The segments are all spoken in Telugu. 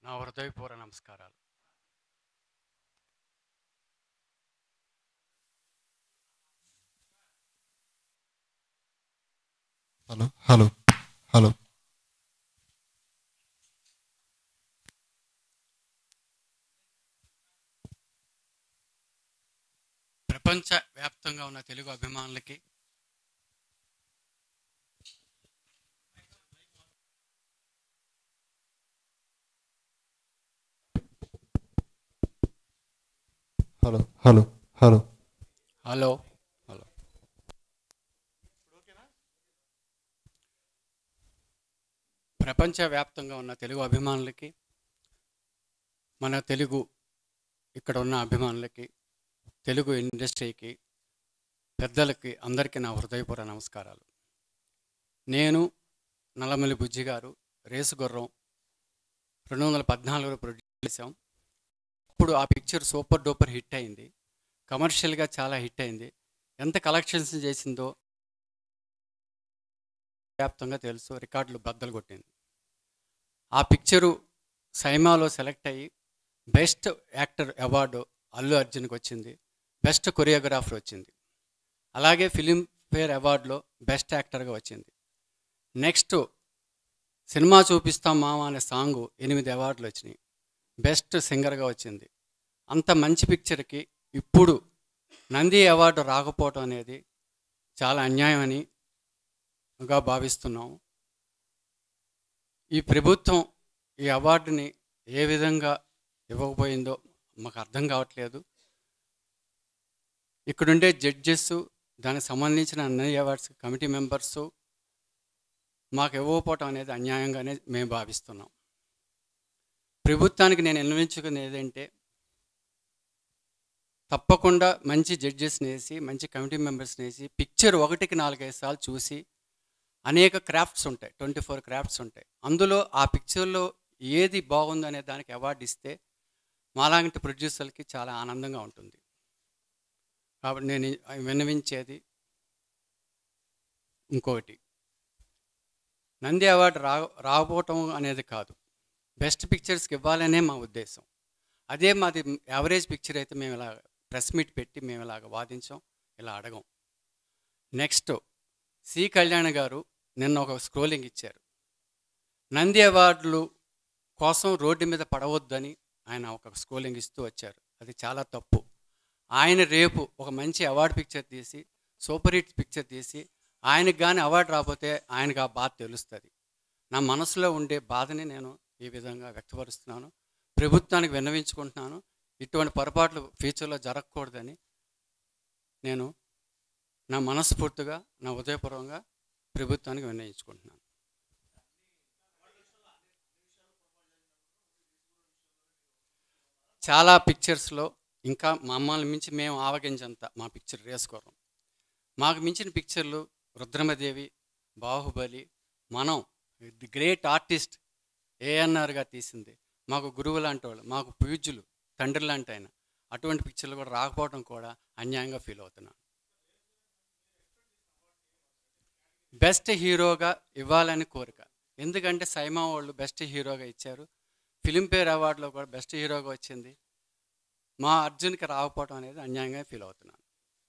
నా హృదయపూర్వ నమస్కారాలు హలో హలో హలో ప్రపంచ వ్యాప్తంగా ఉన్న తెలుగు అభిమానులకి hello hello hello hello hello ప్రపంచ వ్యాప్తంగా ఉన్న తెలుగు అభిమానులకి మన తెలుగు ఇక్కడ ఉన్న అభిమానులకి తెలుగు ఇండస్ట్రీకి పెద్దలకి అందరికీ నా హృదయపూర్వ నమస్కారాలు నేను నల్లమల్లి బుజ్జి గారు రేసు గుర్రం రెండు వందల పద్నాలుగులో ప్రొడ్యూస్ చేసాం అప్పుడు ఆ పిక్చర్ సూపర్ డూపర్ హిట్ అయింది కమర్షియల్గా చాలా హిట్ అయింది ఎంత కలెక్షన్స్ చేసిందో వ్యాప్తంగా తెలుసు రికార్డులు బద్దలు కొట్టింది ఆ పిక్చరు సైమాలో సెలెక్ట్ అయ్యి బెస్ట్ యాక్టర్ అవార్డు అల్లు అర్జున్కి వచ్చింది బెస్ట్ కొరియోగ్రాఫర్ వచ్చింది అలాగే ఫిలిం ఫేర్ అవార్డులో బెస్ట్ యాక్టర్గా వచ్చింది నెక్స్ట్ సినిమా చూపిస్తాం మామ అనే సాంగ్ ఎనిమిది అవార్డులు వచ్చినాయి బెస్ట్ సింగర్గా వచ్చింది అంత మంచి పిక్చర్కి ఇప్పుడు నంది అవార్డు రాకపోవటం అనేది చాలా అన్యాయం అని గా భావిస్తున్నాం ఈ ప్రభుత్వం ఈ అవార్డుని ఏ విధంగా ఇవ్వకపోయిందో మాకు అర్థం కావట్లేదు ఇక్కడుండే జడ్జెస్ దానికి సంబంధించిన అన్ని అవార్డ్స్ కమిటీ మెంబర్సు మాకు ఇవ్వకపోవటం అనేది అన్యాయంగానే మేము భావిస్తున్నాం ప్రభుత్వానికి నేను విన్నవించుకునేది ఏంటంటే తప్పకుండా మంచి జడ్జెస్ని వేసి మంచి కమిటీ మెంబర్స్ని వేసి పిక్చర్ ఒకటికి నాలుగైదు సార్లు చూసి అనేక క్రాఫ్ట్స్ ఉంటాయి ట్వంటీ ఫోర్ క్రాఫ్ట్స్ ఉంటాయి అందులో ఆ పిక్చర్లో ఏది బాగుందనే దానికి అవార్డు ఇస్తే మాలాంటి ప్రొడ్యూసర్లకి చాలా ఆనందంగా ఉంటుంది కాబట్టి నేను విన్నవించేది ఇంకొకటి నంది అవార్డు రా రాకపోవటం అనేది కాదు బెస్ట్ పిక్చర్స్కి ఇవ్వాలనే మా ఉద్దేశం అదే మాది యావరేజ్ పిక్చర్ అయితే మేము ఇలా ప్రెస్ మీట్ పెట్టి మేము ఇలాగ వాదించాం ఇలా అడగం నెక్స్ట్ సి కళ్యాణ్ గారు నిన్న ఒక స్క్రోలింగ్ ఇచ్చారు నంది అవార్డులు కోసం రోడ్డు మీద పడవద్దని ఆయన ఒక స్క్రోలింగ్ ఇస్తూ వచ్చారు అది చాలా తప్పు ఆయన రేపు ఒక మంచి అవార్డు పిక్చర్ తీసి సూపర్ హిట్ పిక్చర్ తీసి ఆయనకు కానీ అవార్డు రాకపోతే ఆయనకు ఆ బాధ తెలుస్తుంది నా మనసులో ఉండే బాధని నేను ఈ విధంగా వ్యక్తపరుస్తున్నాను ప్రభుత్వానికి విన్నవించుకుంటున్నాను ఇటువంటి పొరపాట్లు ఫ్యూచర్లో జరగకూడదని నేను నా మనస్ఫూర్తిగా నా ఉదయపూర్వంగా ప్రభుత్వానికి విన్నవించుకుంటున్నాను చాలా పిక్చర్స్లో ఇంకా మమ్మల్ని మించి మేము ఆవగించంత మా పిక్చర్ వేసుకోరం మాకు మించిన పిక్చర్లు రుద్రమదేవి బాహుబలి మనం ది గ్రేట్ ఆర్టిస్ట్ ఏఎన్ఆర్గా తీసింది మాకు గురువు లాంటి వాళ్ళు మాకు పూజ్యులు తండ్రి లాంటి ఆయన అటువంటి పిక్చర్లు కూడా రాకపోవడం కూడా అన్యాయంగా ఫీల్ అవుతున్నాను బెస్ట్ హీరోగా ఇవ్వాలని కోరిక ఎందుకంటే సైమా వాళ్ళు బెస్ట్ హీరోగా ఇచ్చారు ఫిలింఫేర్ అవార్డులో కూడా బెస్ట్ హీరోగా వచ్చింది మా అర్జున్కి రాకపోవడం అనేది అన్యాయంగా ఫీల్ అవుతున్నాను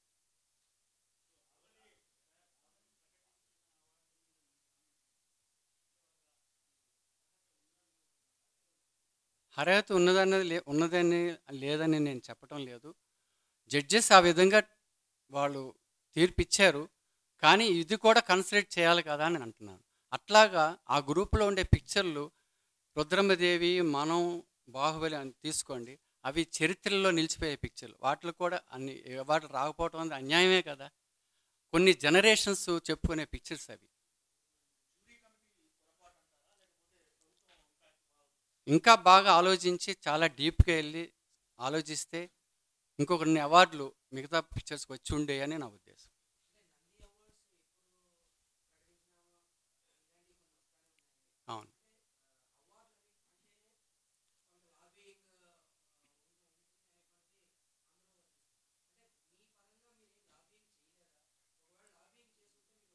అర్హత ఉన్నదన్నది లే ఉన్నదని లేదని నేను చెప్పటం లేదు జడ్జెస్ ఆ విధంగా వాళ్ళు తీర్పిచ్చారు కానీ ఇది కూడా కన్సిడర్ చేయాలి కదా అని అంటున్నాను అట్లాగా ఆ గ్రూప్లో ఉండే పిక్చర్లు రుద్రమదేవి మనం బాహుబలి అని తీసుకోండి అవి చరిత్రలో నిలిచిపోయే పిక్చర్లు వాటిలో కూడా అన్ని వాటి రాకపోవటం అనేది అన్యాయమే కదా కొన్ని జనరేషన్స్ చెప్పుకునే పిక్చర్స్ అవి ఇంకా బాగా ఆలోచించి చాలా డీప్గా వెళ్ళి ఆలోచిస్తే ఇంకొకరిని అవార్డులు మిగతా పిక్చర్స్కి వచ్చి ఉండే అని నా ఉద్దేశం అవును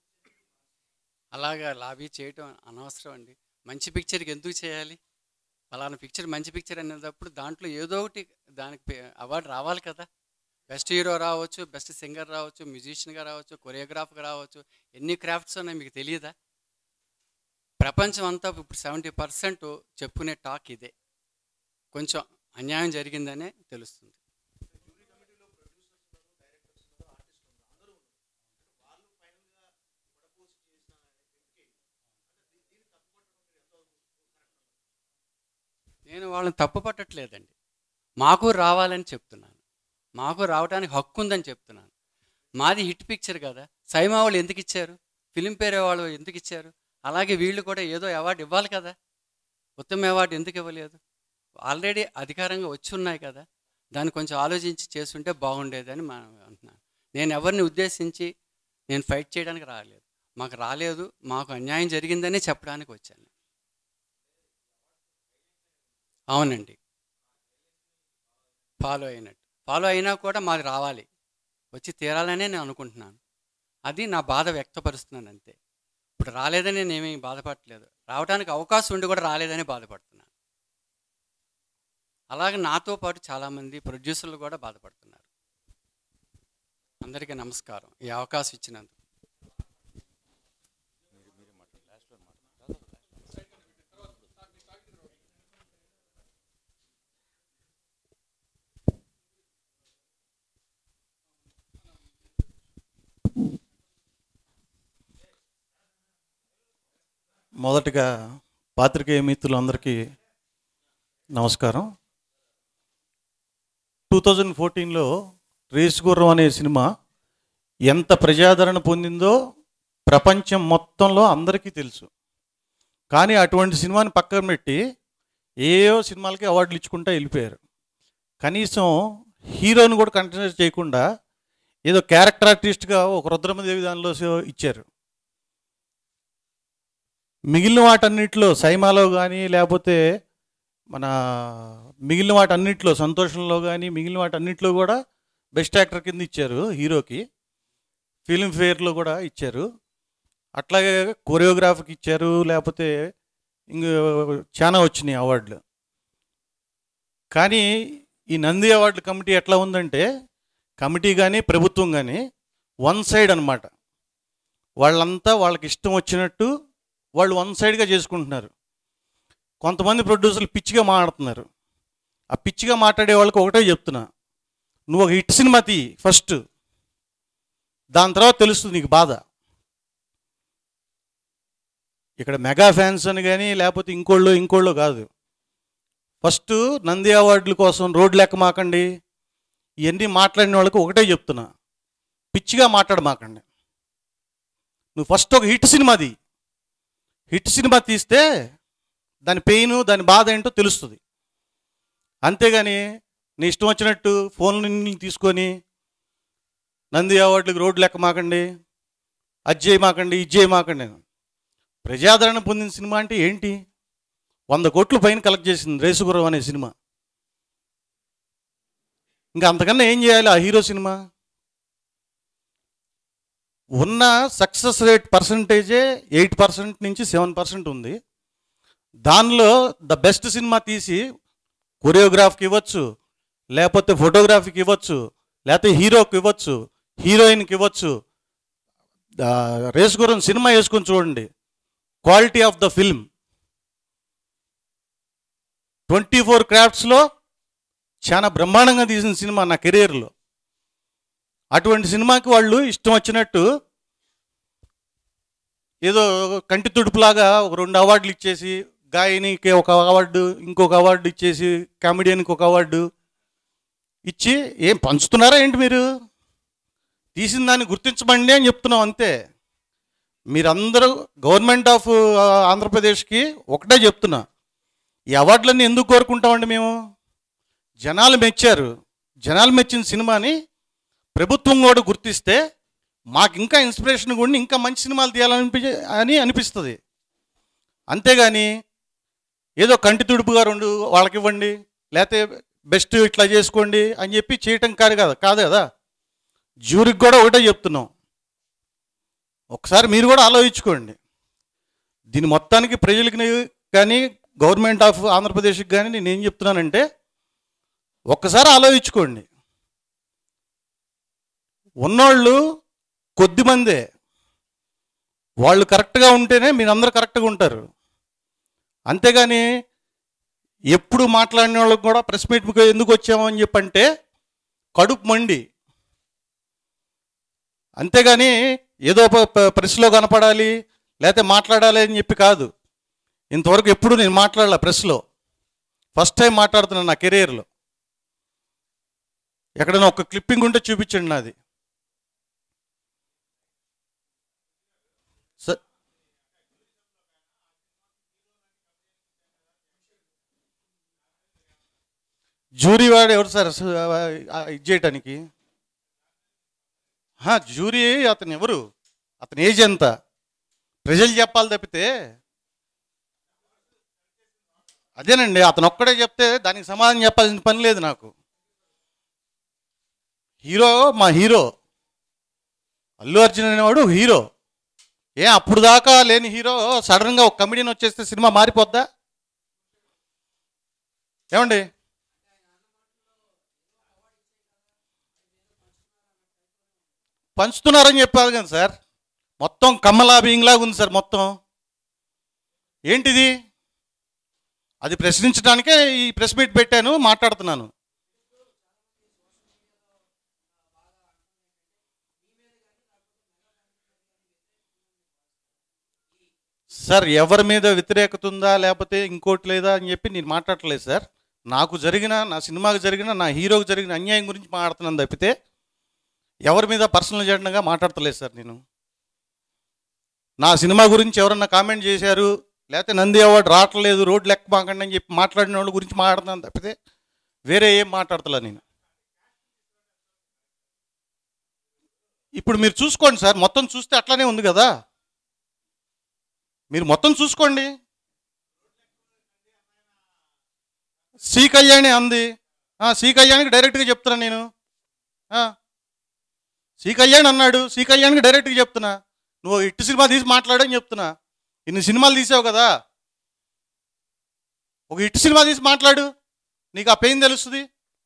అలాగా లాబీ చేయటం అనవసరం అండి మంచి పిక్చర్కి ఎందుకు చేయాలి ఫలానా పిక్చర్ మంచి పిక్చర్ అనేటప్పుడు దాంట్లో ఏదో ఒకటి దానికి అవార్డు రావాలి కదా బెస్ట్ హీరో రావచ్చు బెస్ట్ సింగర్ రావచ్చు మ్యూజిషియన్గా రావచ్చు కొరియోగ్రాఫర్గా రావచ్చు ఎన్ని క్రాఫ్ట్స్ ఉన్నాయి మీకు తెలియదా ప్రపంచం అంతా ఇప్పుడు సెవెంటీ పర్సెంట్ చెప్పుకునే టాక్ ఇదే కొంచెం అన్యాయం జరిగిందనే తెలుస్తుంది నేను వాళ్ళని తప్పు పట్టట్లేదండి మాకు రావాలని చెప్తున్నాను మాకు రావడానికి హక్కు ఉందని చెప్తున్నాను మాది హిట్ పిక్చర్ కదా సైమా వాళ్ళు ఎందుకు ఇచ్చారు ఫిలింఫేర్ వాళ్ళు ఎందుకు ఇచ్చారు అలాగే వీళ్ళు కూడా ఏదో అవార్డు ఇవ్వాలి కదా ఉత్తమ అవార్డు ఎందుకు ఇవ్వలేదు ఆల్రెడీ అధికారంగా వచ్చి ఉన్నాయి కదా దాన్ని కొంచెం ఆలోచించి చేస్తుంటే బాగుండేదని మనం అంటున్నాను నేను ఎవరిని ఉద్దేశించి నేను ఫైట్ చేయడానికి రాలేదు మాకు రాలేదు మాకు అన్యాయం జరిగిందని చెప్పడానికి వచ్చాను అవునండి ఫాలో అయినట్టు ఫాలో అయినా కూడా మాది రావాలి వచ్చి తీరాలనే నేను అనుకుంటున్నాను అది నా బాధ వ్యక్తపరుస్తున్నాను అంతే ఇప్పుడు రాలేదని నేనేమీ బాధపడట్లేదు రావడానికి అవకాశం ఉండి కూడా రాలేదని బాధపడుతున్నాను అలాగే నాతో పాటు చాలామంది ప్రొడ్యూసర్లు కూడా బాధపడుతున్నారు అందరికీ నమస్కారం ఈ అవకాశం ఇచ్చినందుకు మొదటగా పాత్రికేయ మిత్రులందరికీ నమస్కారం టూ థౌజండ్ ఫోర్టీన్లో రేస్ గుర్రం అనే సినిమా ఎంత ప్రజాదరణ పొందిందో ప్రపంచం మొత్తంలో అందరికీ తెలుసు కానీ అటువంటి సినిమాని పక్కన పెట్టి ఏయో సినిమాలకి అవార్డులు ఇచ్చుకుంటా వెళ్ళిపోయారు కనీసం హీరోని కూడా కన్సిడర్ చేయకుండా ఏదో క్యారెక్టర్ ఆర్టిస్ట్గా ఒక రుద్రమదేవి దానిలో ఇచ్చారు మిగిలిన వాటన్నిటిలో సైమాలో కానీ లేకపోతే మన మిగిలిన వాటన్నిటిలో సంతోషంలో కానీ మిగిలిన వాటన్నిటిలో కూడా బెస్ట్ యాక్టర్ కింద ఇచ్చారు హీరోకి ఫిల్మ్ఫేర్లో కూడా ఇచ్చారు అట్లాగే కొరియోగ్రాఫర్కి ఇచ్చారు లేకపోతే ఇంక చాలా వచ్చినాయి అవార్డులు కానీ ఈ నంది అవార్డు కమిటీ ఎట్లా ఉందంటే కమిటీ కానీ ప్రభుత్వం కానీ వన్ సైడ్ అన్నమాట వాళ్ళంతా వాళ్ళకి ఇష్టం వచ్చినట్టు వాళ్ళు వన్ సైడ్గా చేసుకుంటున్నారు కొంతమంది ప్రొడ్యూసర్లు పిచ్చిగా మాట్లాడుతున్నారు ఆ పిచ్చిగా మాట్లాడే వాళ్ళకి ఒకటే చెప్తున్నా నువ్వు ఒక హిట్ సినిమా తీ ఫస్ట్ దాని తర్వాత తెలుస్తుంది నీకు బాధ ఇక్కడ మెగా ఫ్యాన్స్ అని కానీ లేకపోతే ఇంకోళ్ళు ఇంకోళ్ళు కాదు ఫస్ట్ నంది అవార్డుల కోసం రోడ్లు ఎక్కమాకండి ఇవన్నీ మాట్లాడిన వాళ్ళకి ఒకటే చెప్తున్నా పిచ్చిగా మాట్లాడమాకండి నువ్వు ఫస్ట్ ఒక హిట్ సినిమాది హిట్ సినిమా తీస్తే దాని పెయిన్ దాని బాధ ఏంటో తెలుస్తుంది అంతేగాని నీ ఇష్టం వచ్చినట్టు ఫోన్లు తీసుకొని నంది అవార్డులకు రోడ్లు ఎక్కమాకండి అది చేయమాకండి ఇది చేయమాకండి ప్రజాదరణ పొందిన సినిమా అంటే ఏంటి వంద కోట్ల పైన కలెక్ట్ చేసింది రేసుగురం అనే సినిమా ఇంకా అంతకన్నా ఏం చేయాలి ఆ హీరో సినిమా ఉన్న సక్సెస్ రేట్ పర్సంటేజే ఎయిట్ పర్సెంట్ నుంచి సెవెన్ పర్సెంట్ ఉంది దానిలో ద బెస్ట్ సినిమా తీసి కొరియోగ్రాఫ్కి ఇవ్వచ్చు లేకపోతే ఫోటోగ్రఫీకి ఇవ్వచ్చు లేకపోతే హీరోకి ఇవ్వచ్చు హీరోయిన్కి ఇవ్వచ్చు రేస్ గురం సినిమా వేసుకొని చూడండి quality of the film twenty four క్రాఫ్ట్స్లో చాలా బ్రహ్మాండంగా తీసిన సినిమా నా కెరీర్లో అటువంటి సినిమాకి వాళ్ళు ఇష్టం వచ్చినట్టు ఏదో కంటి తుడుపులాగా ఒక రెండు అవార్డులు ఇచ్చేసి గాయనికి ఒక అవార్డు ఇంకొక అవార్డు ఇచ్చేసి కామెడియన్కి ఒక అవార్డు ఇచ్చి ఏం పంచుతున్నారా ఏంటి మీరు తీసిన దాన్ని గుర్తించమండి అని చెప్తున్నాం అంతే మీరందరూ గవర్నమెంట్ ఆఫ్ ఆంధ్రప్రదేశ్కి ఒకటే చెప్తున్నా ఈ అవార్డులన్నీ ఎందుకు కోరుకుంటామండి మేము జనాలు మెచ్చారు జనాలు మెచ్చిన సినిమాని ప్రభుత్వం కూడా గుర్తిస్తే మాకు ఇంకా ఇన్స్పిరేషన్ కూడా ఇంకా మంచి సినిమాలు తీయాలనిపి అని అనిపిస్తుంది అంతేగాని ఏదో కంటి తుడుపుగా రెండు వాళ్ళకి ఇవ్వండి లేకపోతే బెస్ట్ ఇట్లా చేసుకోండి అని చెప్పి చేయటం కాదు కదా కాదు కదా జ్యూరికి కూడా ఒకటే చెప్తున్నాం ఒకసారి మీరు కూడా ఆలోచించుకోండి దీని మొత్తానికి ప్రజలకి కానీ గవర్నమెంట్ ఆఫ్ ఆంధ్రప్రదేశ్కి కానీ నేను ఏం చెప్తున్నానంటే ఒక్కసారి ఆలోచించుకోండి ఉన్నోళ్ళు కొద్దిమందే వాళ్ళు కరెక్ట్గా ఉంటేనే మీరందరూ కరెక్ట్గా ఉంటారు అంతేగాని ఎప్పుడు మాట్లాడిన వాళ్ళకి కూడా ప్రెస్ మీట్కి ఎందుకు వచ్చామని చెప్పంటే కడుపు మండి అంతేగాని ఏదో ప- ప- ప్రెస్లో కనపడాలి లేకపోతే మాట్లాడాలి అని చెప్పి కాదు ఇంతవరకు ఎప్పుడు నేను మాట్లాడాల ప్రెస్లో ఫస్ట్ టైం మాట్లాడుతున్నాను నా కెరీర్లో ఎక్కడైనా ఒక క్లిప్పింగ్ ఉంటే చూపించండి నాది స- జూరీ వాడు ఎవరు సార్ అసలు ఆ ఇది చేయటానికి హా, జూరీ అతను ఎవరు అతని ఏజ్ ఎంత ప్రజలు చెప్పాలి తప్పితే అదేనండి అతను ఒక్కడే చెప్తే దానికి సమాధానం చెప్పాల్సిన పని లేదు నాకు హీరో మా హీరో అల్లు అర్జున్ అనేవాడు హీరో ఏ అప్పుడు దాకా లేని హీరో సడన్గా ఒక కమెడియన్ వచ్చేస్తే సినిమా మారిపోద్దా ఏమండి పంచుతున్నారని చెప్పారు కదా సార్ మొత్తం కమ్మలా బియ్యంలాగా ఉంది సార్ మొత్తం ఏంటిది అది ప్రశ్నించడానికే ఈ ప్రెస్ మీట్ పెట్టాను మాట్లాడుతున్నాను సార్ ఎవరి మీద వ్యతిరేకత ఉందా లేకపోతే ఇంకోటి లేదా అని చెప్పి నేను మాట్లాడట్లేదు సార్ నాకు జరిగిన నా సినిమాకు జరిగిన నా హీరోకి జరిగిన అన్యాయం గురించి మాట్లాడుతున్నాను తప్పితే ఎవరి మీద పర్సనల్ జెండగా మాట్లాడతలేదు సార్ నేను నా సినిమా గురించి ఎవరన్నా కామెంట్ చేశారు లేకపోతే నంది అవార్డు రావట్లేదు రోడ్లు ఎక్క మాకండి అని చెప్పి మాట్లాడిన వాళ్ళ గురించి మాట్లాడుతున్నాను తప్పితే వేరే ఏం మాట్లాడతలే నేను ఇప్పుడు మీరు చూసుకోండి సార్ మొత్తం చూస్తే అట్లానే ఉంది కదా మీరు మొత్తం చూసుకోండి సి కళ్యాణి అంది ఆ, సి కళ్యాణ్కి డైరెక్ట్గా చెప్తున్నా నేను ఆ. సి కళ్యాణ్ అన్నాడు సి కళ్యాణ్కి డైరెక్ట్గా చెప్తున్నా నువ్వు ఇట్టు సినిమా తీసి మాట్లాడని చెప్తున్నా ఇన్ని సినిమాలు తీసావు కదా ఒక ఇట్టు సినిమా తీసి మాట్లాడు నీకు ఆ పెయిన్ తెలుస్తుంది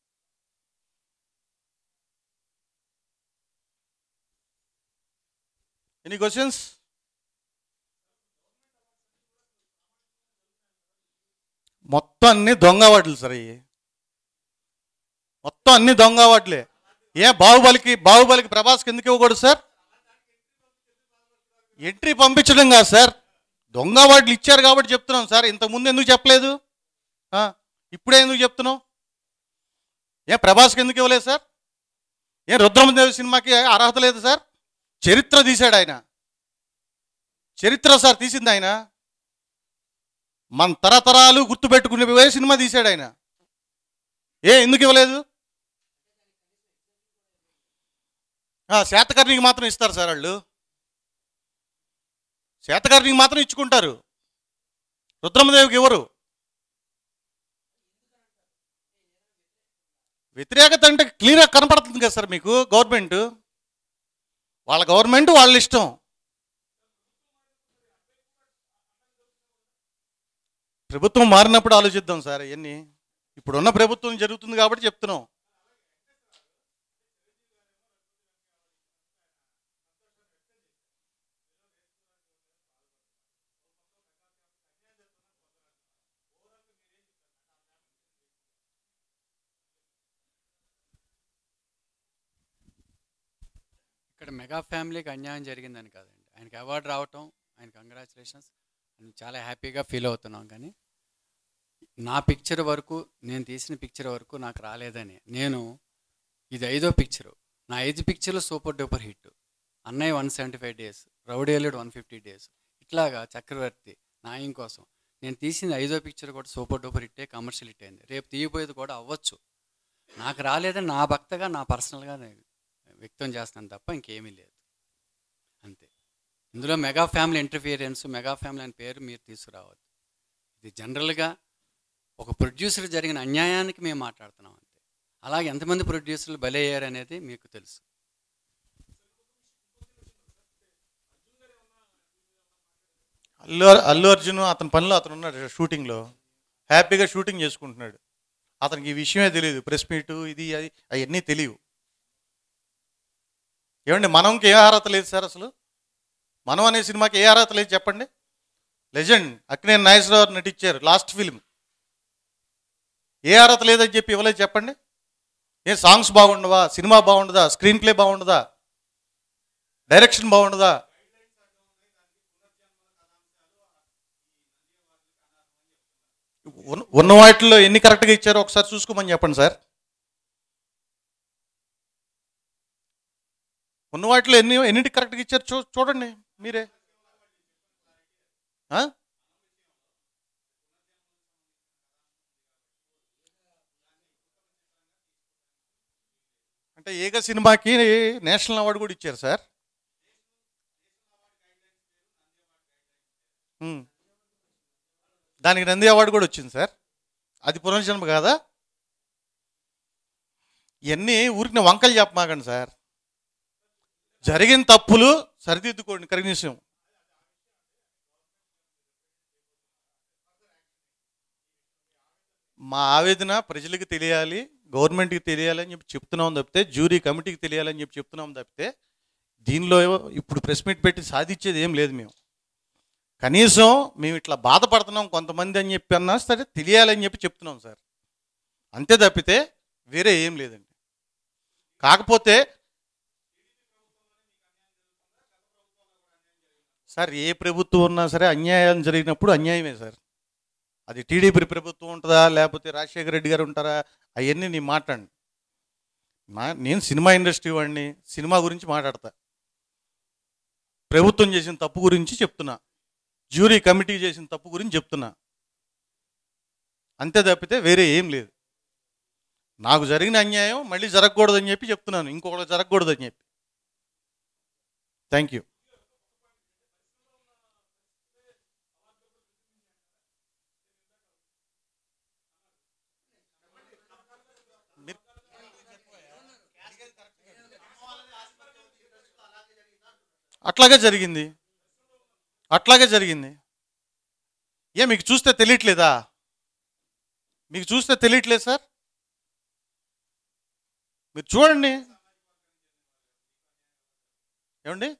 ఎనీ క్వశ్చన్స్ మొత్తం అన్ని దొంగ వాటిలు సార్ అయ్యి మొత్తం అన్ని దొంగ వాటిలే ఏ బాహుబలికి బాహుబలికి ప్రభాస్కి ఎందుకు ఇవ్వకూడదు సార్ ఎంట్రీ పంపించడం కాదు సార్ దొంగ వాటిలు ఇచ్చారు కాబట్టి చెప్తున్నాం సార్ ఇంతకుముందు ఎందుకు చెప్పలేదు ఆ, ఇప్పుడే ఎందుకు చెప్తున్నావు ఏ ప్రభాస్కి ఎందుకు ఇవ్వలేదు సార్ ఏ రుద్రమదేవి సినిమాకి అర్హత లేదు సార్ చరిత్ర తీశాడు ఆయన చరిత్ర సార్ తీసింది ఆయన మన తరతరాలు గుర్తుపెట్టుకునే పోయే సినిమా తీశాడు ఆయన ఏ ఎందుకు ఇవ్వలేదు ఆ, శాతకర్ణికి మాత్రం ఇస్తారు సార్ వాళ్ళు శాతకర్ణికి మాత్రం ఇచ్చుకుంటారు రుద్రమదేవికి ఇవ్వరు వ్యతిరేకత అంటే క్లియర్గా కనపడుతుంది కదా సార్ మీకు గవర్నమెంట్ వాళ్ళ గవర్నమెంట్ వాళ్ళ ఇష్టం ప్రభుత్వం మారినప్పుడు ఆలోచిద్దాం సార్ ఇవన్నీ ఇప్పుడున్న ప్రభుత్వం జరుగుతుంది కాబట్టి చెప్తున్నాం ఇక్కడ మెగా ఫ్యామిలీకి అన్యాయం జరిగిందని కాదండి ఆయనకి అవార్డు రావటం ఆయన కంగ్రాచులేషన్స్ చాలా హ్యాపీగా ఫీల్ అవుతున్నాం కానీ నా పిక్చర్ వరకు నేను తీసిన పిక్చర్ వరకు నాకు రాలేదని నేను ఇది ఐదో పిక్చరు నా ఐదు పిక్చర్లు సూపర్ డూపర్ హిట్ అన్నయ్య వన్ సెవెంటీ ఫైవ్ డేస్ రౌడేలుడు వన్ ఫిఫ్టీ డేస్ ఇట్లాగా చక్రవర్తి నాయం కోసం నేను తీసిన ఐదో పిక్చర్ కూడా సూపర్ డూపర్ హిట్టే కమర్షియల్ హిట్ అయింది రేపు తీయబోయేది కూడా అవ్వచ్చు నాకు రాలేదని నా భక్తగా నా పర్సనల్గా నేను వ్యక్తం చేస్తాను తప్ప ఇంకేమీ లేదు అంతే ఇందులో mega family interference mega family అనే పేరు మీరు తీసుకురావద్దు ఇది జనరల్గా ఒక ప్రొడ్యూసర్ జరిగిన అన్యాయానికి మేము మాట్లాడుతున్నాం అంతే అలాగే ఎంతమంది ప్రొడ్యూసర్లు బలయ్యారు అనేది మీకు తెలుసు అల్లు అల్లు అర్జున్ అతని పనిలో అతను ఉన్నాడు షూటింగ్లో హ్యాపీగా షూటింగ్ చేసుకుంటున్నాడు అతనికి ఈ విషయమే తెలియదు ప్రెస్ మీటు ఇది అది అవన్నీ తెలియవు ఏమండి మనంకి ఏ అర్హత లేదు సార్ అసలు మనం అనే సినిమాకి ఏ అర్హత లేదు చెప్పండి లెజెండ్ అక్కినేని నాగేశ్వరరావు గారు నటించారు లాస్ట్ ఫిల్మ్ ఏ అర్హత లేదని చెప్పి ఇవ్వలేదు చెప్పండి ఏ సాంగ్స్ బాగుండవా సినిమా బాగుండదా స్క్రీన్ ప్లే బాగుండదా డైరెక్షన్ బాగుండదా ఉన్న- ఉన్న వాటిల్లో ఎన్ని కరెక్ట్గా ఇచ్చారో ఒకసారి చూసుకోమని చెప్పండి సార్ ఉన్న వాటిలో ఎన్ని ఎన్నింటి కరెక్ట్గా ఇచ్చారు చూ చూడండి మీరే ఆ? అంటే ఏక సినిమాకి నేషనల్ అవార్డు కూడా ఇచ్చారు సార్ ఉమ్. దానికి నంది అవార్డు కూడా వచ్చింది సార్ అది పునర్జన్మ కాదా ఇవన్నీ ఊరికి వంకలు చెప్పమాకండి సార్ జరిగిన తప్పులు సరిదిద్దుకోండి కనీసం మా ఆవేదన ప్రజలకు తెలియాలి గవర్నమెంట్కి తెలియాలని చెప్పి చెప్తున్నాం తప్పితే జ్యూరీ కమిటీకి తెలియాలని చెప్పి చెప్తున్నాం తప్పితే దీనిలో ఇప్పుడు ప్రెస్ మీట్ పెట్టి సాధించేది ఏం లేదు మేము కనీసం మేము ఇట్లా బాధపడుతున్నాం కొంతమంది అని చెప్పి అన్నా సరే తెలియాలని చెప్పి చెప్తున్నాం సార్ అంతే తప్పితే వేరే ఏం లేదండి కాకపోతే సార్ ఏ ప్రభుత్వం ఉన్నా సరే అన్యాయం జరిగినప్పుడు అన్యాయమే సార్ అది టీడీపీ ప్రభుత్వం ఉంటుందా లేకపోతే రాజశేఖర రెడ్డి గారు ఉంటారా అవన్నీ నేను మాట్లాడండి నా నేను సినిమా ఇండస్ట్రీ వాడిని సినిమా గురించి మాట్లాడతా ప్రభుత్వం చేసిన తప్పు గురించి చెప్తున్నా జ్యూరీ కమిటీ చేసిన తప్పు గురించి చెప్తున్నా అంతే తప్పితే వేరే ఏం లేదు నాకు జరిగిన అన్యాయం మళ్ళీ జరగకూడదని చెప్పి చెప్తున్నాను ఇంకొకటి జరగకూడదని చెప్పి థ్యాంక్ యూ అట్లాగే జరిగింది అట్లాగే జరిగింది ఏ మీకు చూస్తే తెలియట్లేదా మీకు చూస్తే తెలియట్లేదు సార్ మీరు చూడండి ఏమండి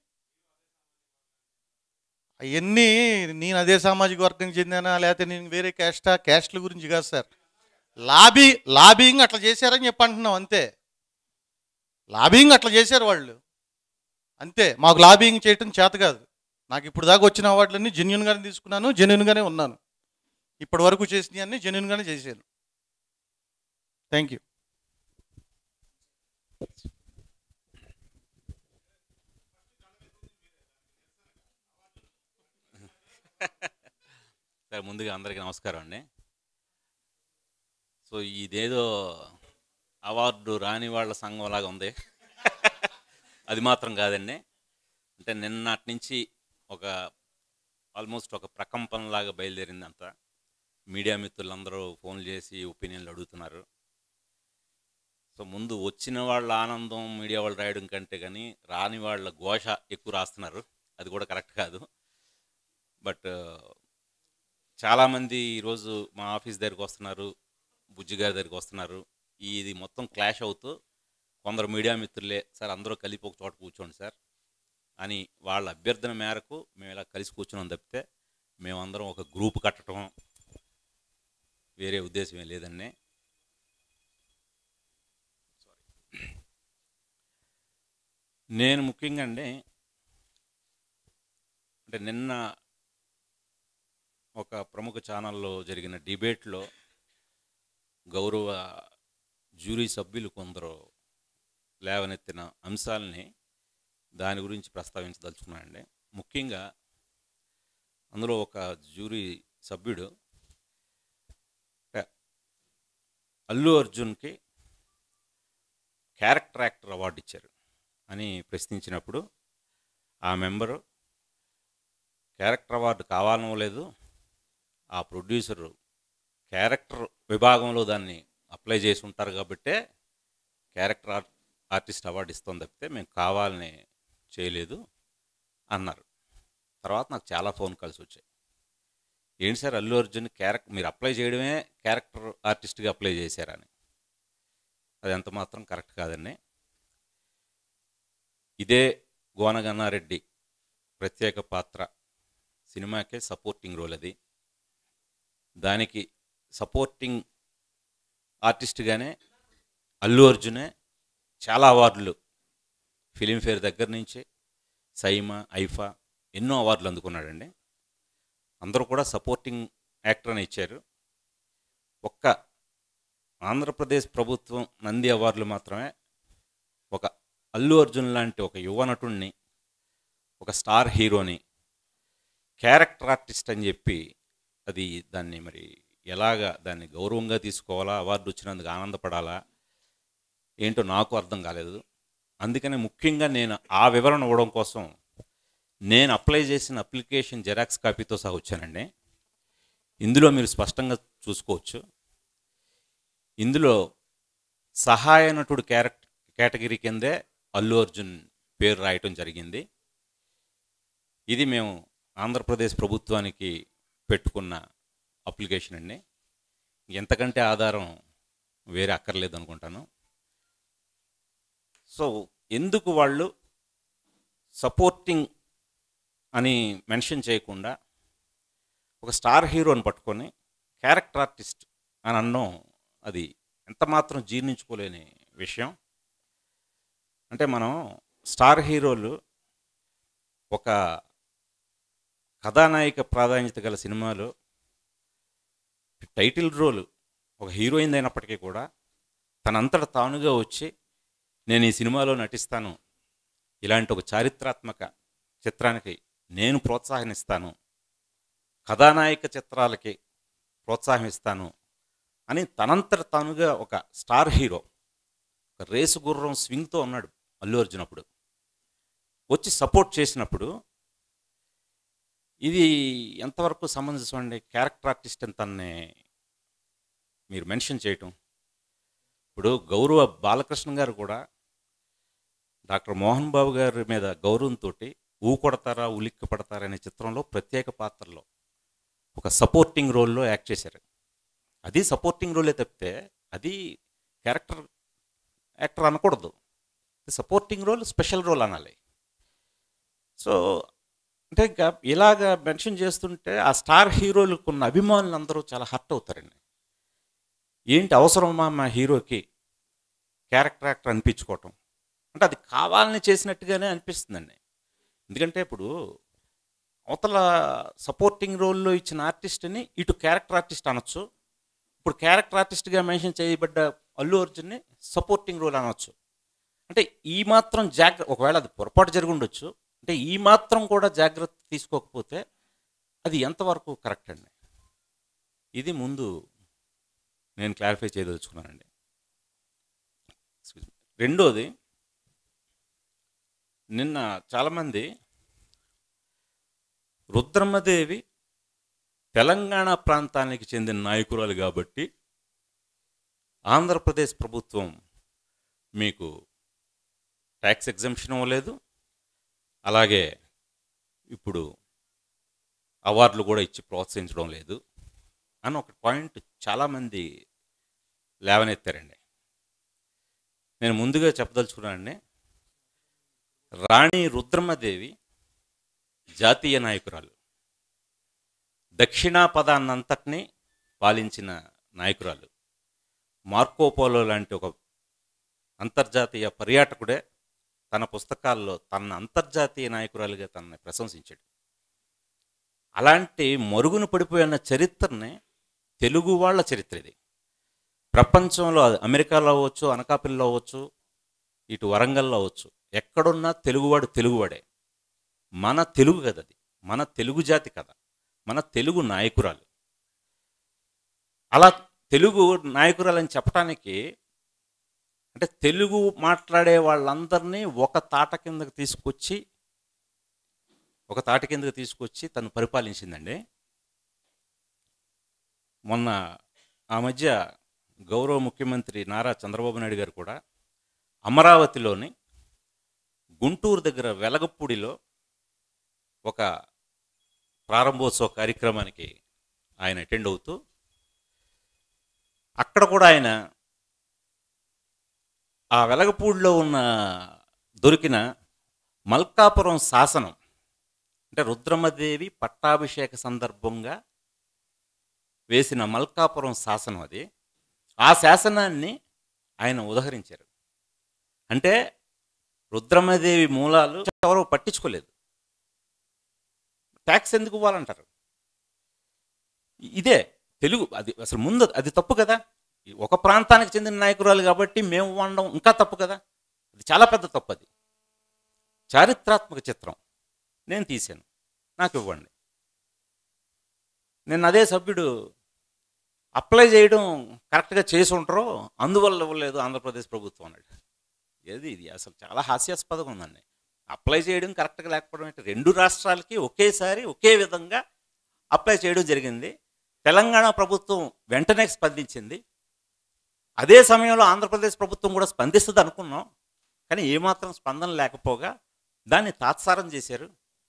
అవన్నీ నేను అదే సామాజిక వర్గం చెందానా లేకపోతే నేను వేరే క్యాస్టా క్యాస్ట్ల గురించి కాదు సార్ లాబీ లాబింగ్ అట్లా చేశారని చెప్పి అంటున్నాం అంతే లాబింగ్ అట్లా చేశారు వాళ్ళు అంతే మాకు లాబింగ్ చేయటం చేత కాదు నాకు ఇప్పుడు దాకా వచ్చిన అవార్డులన్నీ జెన్యున్గానే తీసుకున్నాను జెన్యున్గానే ఉన్నాను ఇప్పటి వరకు చేసినవి అన్నీ జెన్యున్గానే చేశాను థ్యాంక్ యూ సార్ ముందుగా అందరికీ నమస్కారం అండి సో ఇదేదో అవార్డు రాని వాళ్ళ సంఘం లాగా ఉంది అది మాత్రం కాదండి అంటే నిన్నటి నుంచి ఒక ఆల్మోస్ట్ ఒక ప్రకంపనలాగా బయలుదేరింది అంతా మీడియా మిత్రులందరూ ఫోన్ చేసి ఒపీనియన్లు అడుగుతున్నారు సో ముందు వచ్చిన వాళ్ళ ఆనందం మీడియా వాళ్ళు రాయడం కంటే కానీ రాని వాళ్ళ ఘోష ఎక్కువ రాస్తున్నారు అది కూడా కరెక్ట్ కాదు బట్ చాలామంది ఈరోజు మా ఆఫీస్ దగ్గరికి వస్తున్నారు బుజ్జి గారి దగ్గరికి వస్తున్నారు ఇది మొత్తం క్లాష్ అవుతూ కొందరు మీడియా మిత్రులే సార్ అందరూ కలిపి ఒక చోట కూర్చోండి సార్ అని వాళ్ళ అభ్యర్థన మేరకు మేము ఇలా కలిసి కూర్చున్నాం తప్పితే మేమందరం ఒక గ్రూప్ కట్టడం వేరే ఉద్దేశం ఏం లేదండి నేను ముఖ్యంగా అండి అంటే నిన్న ఒక ప్రముఖ ఛానల్లో జరిగిన డిబేట్లో గౌరవ జ్యూరీ సభ్యులు కొందరు లేవనెత్తిన అంశాలని దాని గురించి ప్రస్తావించదలుచుకున్నానండి ముఖ్యంగా అందులో ఒక జ్యూరీ సభ్యుడు అంటే అల్లు అర్జున్కి క్యారెక్టర్ యాక్టర్ అవార్డు ఇచ్చారు అని ప్రశ్నించినప్పుడు ఆ మెంబరు క్యారెక్టర్ అవార్డు కావాలనో లేదు ఆ ప్రొడ్యూసరు క్యారెక్టర్ విభాగంలో దాన్ని అప్లై చేసి ఉంటారు కాబట్టే క్యారెక్టర్ ఆర్ట్ ఆర్టిస్ట్ అవార్డు ఇస్తాం తప్పితే మేము కావాలని చేయలేదు అన్నారు తర్వాత నాకు చాలా ఫోన్ కాల్స్ వచ్చాయి ఏంటి సార్ అల్లు అర్జున్ క్యారెక్టర్ మీరు అప్లై చేయడమే క్యారెక్టర్ ఆర్టిస్ట్గా అప్లై చేశారని అది ఎంత మాత్రం కరెక్ట్ కాదండి ఇదే గోనగన్నారెడ్డి ప్రత్యేక పాత్ర సినిమాకే సపోర్టింగ్ రోల్ అది దానికి సపోర్టింగ్ ఆర్టిస్ట్గానే అల్లు అర్జునే చాలా అవార్డులు ఫిలింఫేర్ దగ్గర నుంచి సైమా ఐఫా ఎన్నో అవార్డులు అందుకున్నాడండి అందరూ కూడా సపోర్టింగ్ యాక్టర్ అని ఇచ్చారు ఒక్క ఆంధ్రప్రదేశ్ ప్రభుత్వం నంది అవార్డులు మాత్రమే ఒక అల్లు అర్జున్ లాంటి ఒక యువ నటుడిని ఒక స్టార్ హీరోని క్యారెక్టర్ ఆర్టిస్ట్ అని చెప్పి అది దాన్ని మరి ఎలాగా దాన్ని గౌరవంగా తీసుకోవాలా అవార్డు వచ్చినందుకు ఆనందపడాలా ఏంటో నాకు అర్థం కాలేదు అందుకనే ముఖ్యంగా నేను ఆ వివరణ ఇవ్వడం కోసం నేను అప్లై చేసిన అప్లికేషన్ జెరాక్స్ కాపీతో సహా వచ్చానండి ఇందులో మీరు స్పష్టంగా చూసుకోవచ్చు ఇందులో సహాయ నటుడు క్యారెక్ట్ కేటగిరీ కిందే అల్లు అర్జున్ పేరు రాయటం జరిగింది ఇది మేము ఆంధ్రప్రదేశ్ ప్రభుత్వానికి పెట్టుకున్న అప్లికేషన్ అండి ఎంతకంటే ఆధారం వేరే అక్కర్లేదు అనుకుంటాను సో ఎందుకు వాళ్ళు సపోర్టింగ్ అని మెన్షన్ చేయకుండా ఒక స్టార్ హీరోని పట్టుకొని క్యారెక్టర్ ఆర్టిస్ట్ అని అనడం అది ఎంత మాత్రం జీర్ణించుకోలేని విషయం అంటే మనం స్టార్ హీరోలు ఒక కథానాయిక ప్రాధాన్యత గల సినిమాలో టైటిల్ రోల్ ఒక హీరోయిన్ అయినప్పటికీ కూడా తనంతట తానుగా వచ్చి నేను ఈ సినిమాలో నటిస్తాను ఇలాంటి ఒక చారిత్రాత్మక చిత్రానికి నేను ప్రోత్సాహనిస్తాను కథానాయక చిత్రాలకి ప్రోత్సాహం ఇస్తాను అని తనంతట తానుగా ఒక స్టార్ హీరో ఒక రేసు గుర్రం స్వింగ్తో ఉన్నాడు అల్లు అర్జున్ అప్పుడు వచ్చి సపోర్ట్ చేసినప్పుడు ఇది ఎంతవరకు సమంజసం అండి క్యారెక్టర్ ఆర్టిస్ట్ అని తనని మీరు మెన్షన్ చేయటం ఇప్పుడు గౌరవ బాలకృష్ణ గారు కూడా డాక్టర్ మోహన్ బాబు గారి మీద గౌరవంతో ఊ కొడతారా ఉలిక్కి పడతారా అనే చిత్రంలో ప్రత్యేక పాత్రలో ఒక సపోర్టింగ్ రోల్లో యాక్ట్ చేశారు అది సపోర్టింగ్ రోలే తప్పితే అది క్యారెక్టర్ యాక్టర్ అనకూడదు సపోర్టింగ్ రోల్ స్పెషల్ రోల్ అనాలి సో అంటే ఇంకా ఇలాగ మెన్షన్ చేస్తుంటే ఆ స్టార్ హీరోలకు ఉన్న అభిమానులు అందరూ చాలా హర్ట్ అవుతారండి ఏంటి అవసరమా మా హీరోకి క్యారెక్టర్ యాక్టర్ అనిపించుకోవటం అంటే అది కావాలని చేసినట్టుగానే అనిపిస్తుందండి ఎందుకంటే ఇప్పుడు అవతల సపోర్టింగ్ రోల్లో ఇచ్చిన ఆర్టిస్ట్ని ఇటు క్యారెక్టర్ ఆర్టిస్ట్ అనొచ్చు ఇప్పుడు క్యారెక్టర్ ఆర్టిస్ట్గా మెన్షన్ చేయబడ్డ అల్లు అర్జున్ని సపోర్టింగ్ రోల్ అనొచ్చు అంటే ఈ మాత్రం జాగ్రత్త ఒకవేళ అది పొరపాటు జరిగి ఉండొచ్చు అంటే ఈ మాత్రం కూడా జాగ్రత్త తీసుకోకపోతే అది ఎంతవరకు కరెక్ట్ అండి ఇది ముందు నేను క్లారిఫై చేయదలుచుకున్నానండి Excuse me. రెండోది నిన్న చాలామంది రుద్రమ్మదేవి తెలంగాణ ప్రాంతానికి చెందిన నాయకురాలు కాబట్టి ఆంధ్రప్రదేశ్ ప్రభుత్వం మీకు ట్యాక్స్ ఎగ్జంప్షన్ ఇవ్వలేదు అలాగే ఇప్పుడు అవార్డులు కూడా ఇచ్చి ప్రోత్సహించడం లేదు అని ఒక పాయింట్ చాలామంది లేవనెత్తారండి నేను ముందుగా చెప్పదలుచుకున్నానండి రాణి రుద్రమ్మదేవి జాతీయ నాయకురాలు దక్షిణాపదాన్నంతటినీ పాలించిన నాయకురాలు మార్కోపోలో లాంటి ఒక అంతర్జాతీయ పర్యాటకుడే తన పుస్తకాల్లో తన అంతర్జాతీయ నాయకురాలుగా తనని ప్రశంసించాడు అలాంటి మరుగున పడిపోయిన చరిత్రని తెలుగు వాళ్ళ చరిత్ర ఇది ప్రపంచంలో అది అమెరికాలో అవ్వచ్చు అనకాపల్లిలో అవ్వచ్చు ఇటు వరంగల్లో అవ్వచ్చు ఎక్కడున్నా తెలుగువాడు తెలుగువాడే మన తెలుగు కథ అది మన తెలుగు జాతి కథ మన తెలుగు నాయకురాలు అలా తెలుగు నాయకురాలని చెప్పడానికి అంటే తెలుగు మాట్లాడే వాళ్ళందరినీ ఒక తాట కిందకి తీసుకొచ్చి ఒక తాట కిందకి తీసుకొచ్చి తను పరిపాలించిందండి మొన్న ఆ మధ్య గౌరవ ముఖ్యమంత్రి నారా చంద్రబాబు నాయుడు గారు కూడా అమరావతిలోని గుంటూరు దగ్గర వెలగపూడిలో ఒక ప్రారంభోత్సవ కార్యక్రమానికి ఆయన అటెండ్ అవుతూ అక్కడ కూడా ఆయన ఆ వెలగపూడిలో ఉన్న దొరికిన మల్కాపురం శాసనం అంటే రుద్రమదేవి పట్టాభిషేక సందర్భంగా వేసిన మల్కాపురం శాసనం అది ఆ శాసనాన్ని ఆయన ఉదహరించారు అంటే రుద్రమదేవి మూలాలు ఎవరో పట్టించుకోలేదు ట్యాక్స్ ఎందుకు ఇవ్వాలంటారు ఇదే తెలుగు అది అసలు ముందు అది తప్పు కదా ఈ ఒక ప్రాంతానికి చెందిన నాయకురాలు కాబట్టి మేము వండడం ఇంకా తప్పు కదా అది చాలా పెద్ద తప్పు అది చారిత్రాత్మక చిత్రం నేను తీశాను నాకు ఇవ్వండి నేను అదే సభ్యుడు అప్లై చేయడం కరెక్ట్గా చేసి ఉంటారో అందువల్ల ఇవ్వలేదు ఆంధ్రప్రదేశ్ ప్రభుత్వం అన్నాడు ఏది ఇది అసలు చాలా హాస్యాస్పదంగా ఉందండి అప్లై చేయడం కరెక్ట్గా లేకపోవడం అంటే రెండు రాష్ట్రాలకి ఒకేసారి ఒకే విధంగా అప్లై చేయడం జరిగింది తెలంగాణ ప్రభుత్వం వెంటనే స్పందించింది అదే సమయంలో ఆంధ్రప్రదేశ్ ప్రభుత్వం కూడా స్పందిస్తుంది అనుకున్నాం కానీ ఏమాత్రం స్పందన లేకపోగా దాన్ని తాత్సారం చేశారు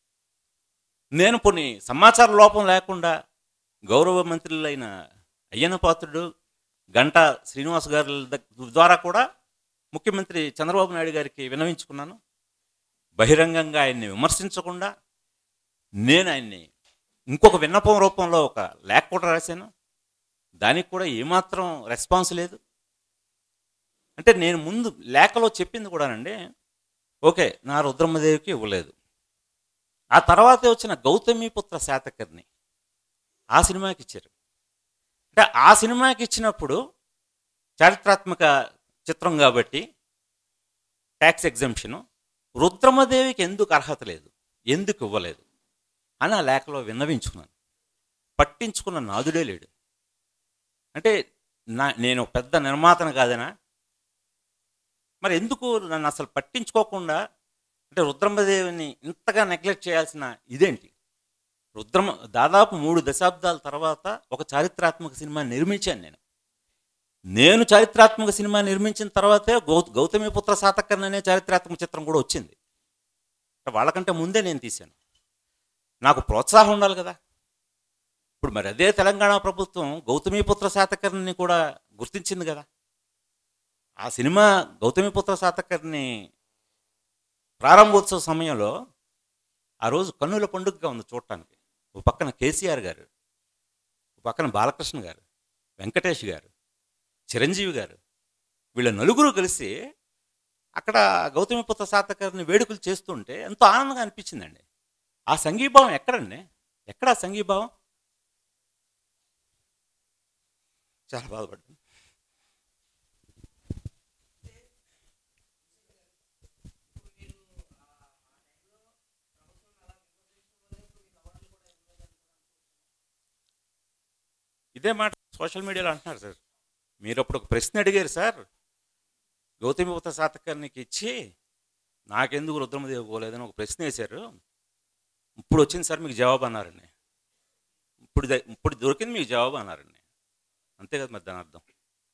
నేను కొన్ని సమాచార లోపం లేకుండా గౌరవ మంత్రులైన అయ్యన్న పాత్రుడు గంటా శ్రీనివాస్ గారి దగ్- ద్వారా కూడా ముఖ్యమంత్రి చంద్రబాబు నాయుడు గారికి వినవించుకున్నాను బహిరంగంగా ఆయన్ని విమర్శించకుండా నేను ఆయన్ని ఇంకొక విన్నపం రూపంలో ఒక లేఖ కూడా రాశాను దానికి కూడా ఏమాత్రం రెస్పాన్స్ లేదు అంటే నేను ముందు లేఖలో చెప్పింది కూడానండి ఓకే నా రుద్రమ్మదేవికి ఇవ్వలేదు ఆ తర్వాతే వచ్చిన గౌతమిపుత్ర శాతకర్ణి ఆ సినిమాకి ఇచ్చారు అంటే ఆ సినిమాకి ఇచ్చినప్పుడు చారిత్రాత్మక చిత్రం కాబట్టి ట్యాక్స్ ఎగ్జంప్షను రుద్రమదేవికి ఎందుకు అర్హత లేదు ఎందుకు ఇవ్వలేదు అని ఆ లేఖలో విన్నవించుకున్నాను పట్టించుకున్న నాదుడే లేడు అంటే నా నేను పెద్ద నిర్మాతను కాదనా మరి ఎందుకు నన్ను అసలు పట్టించుకోకుండా అంటే రుద్రమదేవిని ఇంతగా నెగ్లెక్ట్ చేయాల్సిన ఇదేంటి రుద్రమ దాదాపు మూడు దశాబ్దాల తర్వాత ఒక చారిత్రాత్మక సినిమా నిర్మించాను నేను నేను చారిత్రాత్మక సినిమా నిర్మించిన తర్వాతే గౌ గౌతమిపుత్ర శాతకర్ణ అనే చారిత్రాత్మక చిత్రం కూడా వచ్చింది అంటే వాళ్ళకంటే ముందే నేను తీశాను నాకు ప్రోత్సాహం ఉండాలి కదా ఇప్పుడు మరి అదే తెలంగాణ ప్రభుత్వం గౌతమిపుత్ర శాతకర్ణిని కూడా గుర్తించింది కదా ఆ సినిమా గౌతమిపుత్ర శాతకర్ణి ప్రారంభోత్సవ సమయంలో ఆ రోజు కన్నుల పండుగగా ఉంది చూడటానికి ఒక పక్కన కేసీఆర్ గారు ఒక పక్కన బాలకృష్ణ గారు వెంకటేష్ గారు చిరంజీవి గారు వీళ్ళ నలుగురు కలిసి అక్కడ గౌతమిపుత్ర శాతకర్ని వేడుకలు చేస్తుంటే ఎంతో ఆనందంగా అనిపించిందండి ఆ సంఘీభావం ఎక్కడండి ఎక్కడ ఆ సంఘీభావం చాలా బాధపడ్డాను ఇదే మాట సోషల్ మీడియాలో అంటున్నారు సార్ మీరు అప్పుడు ఒక ప్రశ్న అడిగారు సార్ గౌతమిపుత్ర శాతకర్ణికి ఇచ్చి నాకెందుకు రుద్రమదేవి పోలేదని ఒక ప్రశ్న వేశారు ఇప్పుడు వచ్చింది సార్ మీకు జవాబు అన్నారండి ఇప్పుడు ద- ఇప్పుడు దొరికింది మీకు జవాబు అన్నారండి అంతే కదా మరి దాని అర్థం